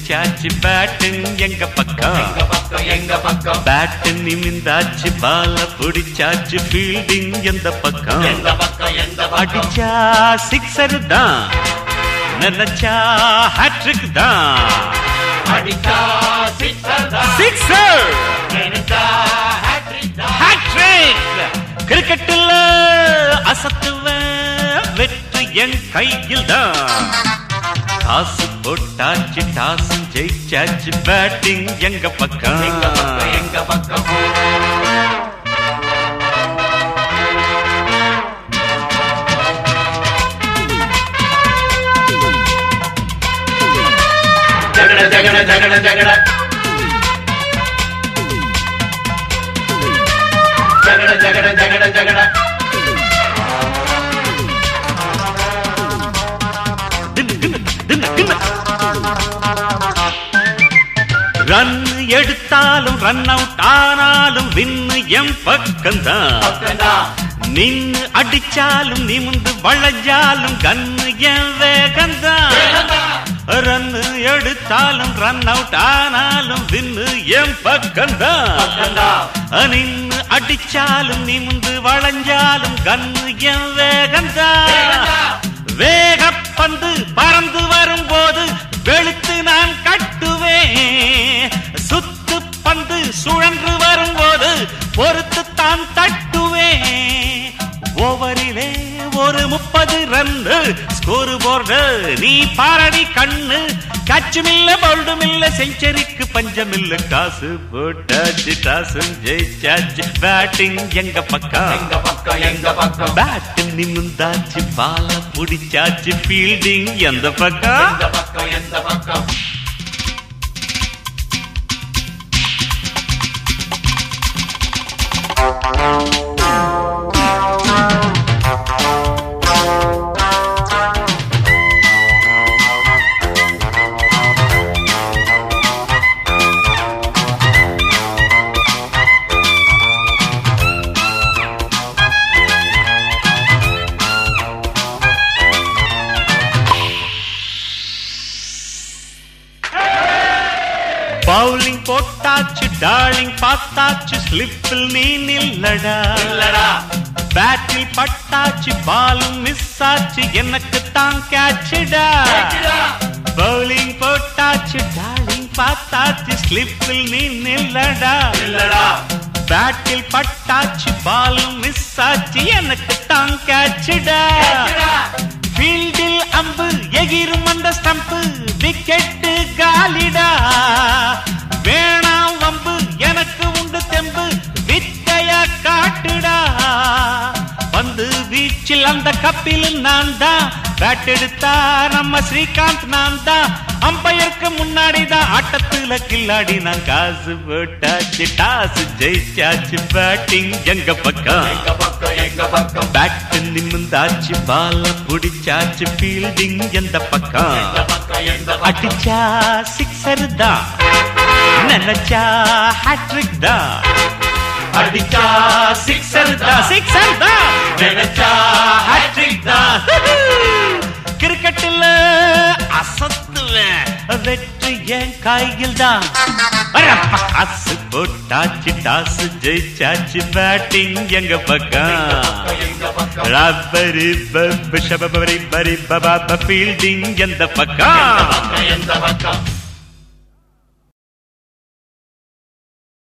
புடிச்சாச்சு batting எங்க பக்கம் எங்க பக்கம் எங்க பக்கம் பேட்டு நிமிந்தாச்சு பால புடிச்சாச்சு ஃபீல்டிங் எந்த பக்கம் எந்த பக்கம் எந்த பக்கம் அடிச்சா சிக்ஸர் தான் நினைச்சா ஹேட்ரிக் தான் அடிச்சா சிக்ஸர் தான் சிக்ஸர் நினைச்சா ஹேட்ரிக் தான் ஹேட்ரிக் கிரிக்கெட்டில் அசத்துவேன் வெற்றி என் கையில் தான் காசு போட்டாச்சு டாஸ் ஜெயிச்சாச்சு பேட்டிங் எங்க பக்கம் எங்க பக்கம் எங்க பக்கம் ஜகட ஜகட ஜகட ஜகட ஜகட ஜகட ஜகட ஜகட ரன் எடுத்தாலும் ரன் அவுட் ஆனாலும் வின்னு என் பக்கம்தான் பக்கம்தான் நின்னு அடிச்சாலும் நிமிந்து வளைஞ்சாலும் கன்னு என் வேகம்தான் ரன் எடுத்தாலும் ரன் அவுட் ஆனாலும் வின்னு என் பக்கம்தான் பக்கம்தான் நின்னு அடிச்சாலும் நிமிந்து வளைஞ்சாலும் கன்னு என் வேகம்தான் வேகப்பந்து பறந்து வரும்போது வெளுத்து நான் கட்டுவேன் சுத்து பந்து சுழன்று வரும்போது பொறுத்து தான் தட்டுவேன் ஓவரிலே ஒரு முப்பது ரன்னு ஸ்கோர் போர்டு நீ பாரடி கண்ணு கச்சுமில்ல பவுல்டுமில்ல செஞ்சரிக்கு பஞ்சமில்ல காசு போட்டாச்சு டாசும் ஜெயிச்சாச்சு பேட்டிங் எங்க பக்கம் எங்க பக்கம் எங்க பக்கம் பேட்டு நிமிந்தாச்சு பால புடிச்சாச்சு ஃபீல்டிங் எந்த பக்கம் எந்த பக்கம் எந்த பக்கம் பவுலிங் போட்டாச்சு டார்லிங் பார்த்தாச்சு ஸ்லிப்பில் நீ நில்லடா இல்லடா பேட்டில் பட்டாச்சு பாலும் மிஸ் ஆச்சு எனக்கு தான் கேட்சுடா பவுலிங் போட்டாச்சு டார்லிங் பார்த்தாச்சு ஸ்லிப்பில் நீ நில்லடா இல்லடா பேட்டில் பட்டாச்சு பாலும் மிஸ் ஆச்சு எனக்கு தான் கேட்சுடா ஃபீல்டில் அம்பு எகிரும் அந்த ஸ்டம்பு விக்கெட்டு காலிடா வேணாம் வம்பு எனக்கு உண்டு தெம்பு வித்தைய காட்டுடா வந்து வீச்சில் அந்த கப்பில் நான் தான் பேட் எடுத்தா நம்ம ஸ்ரீகாந்த் நான் தான் அம்பையருக்கு முன்னாடி தான் ஆட்டத்துல கில்லாடி நான் காசு போட்டாச்சு டாஸ் ஜெயிச்சாச்சு பேட்டிங் எங்க பக்கம் எங்க பக்கம் எங்க பக்கம் பேட்டு நிமிந்தாச்சு பால புடிச்சாச்சு ஃபீல்டிங் எந்த பக்கம் எந்த பக்கம் எந்த பக்கம் அடிச்சா சிக்ஸர் தான் நினைச்சா ஹேட்ரிக் தான் அடிச்சா சிக்ஸர் தான் தான் சிக்ஸர் தான் நினைச்சா ஹேட்ரிக் தான் கிரிக்கெட்டில் அசத்துவேன் வெற்றி என் கையில் தான் வரப்பா, காசு போட்டாச்சு டாஸ் ஜெயிச்சாச்சு பேட்டிங் எங்க பக்கம் எங்க பக்கம் ரப்பரி பப் ஷபபரி பரி பபா ஃபீல்டிங் எந்த பக்கம் எந்த பக்கம்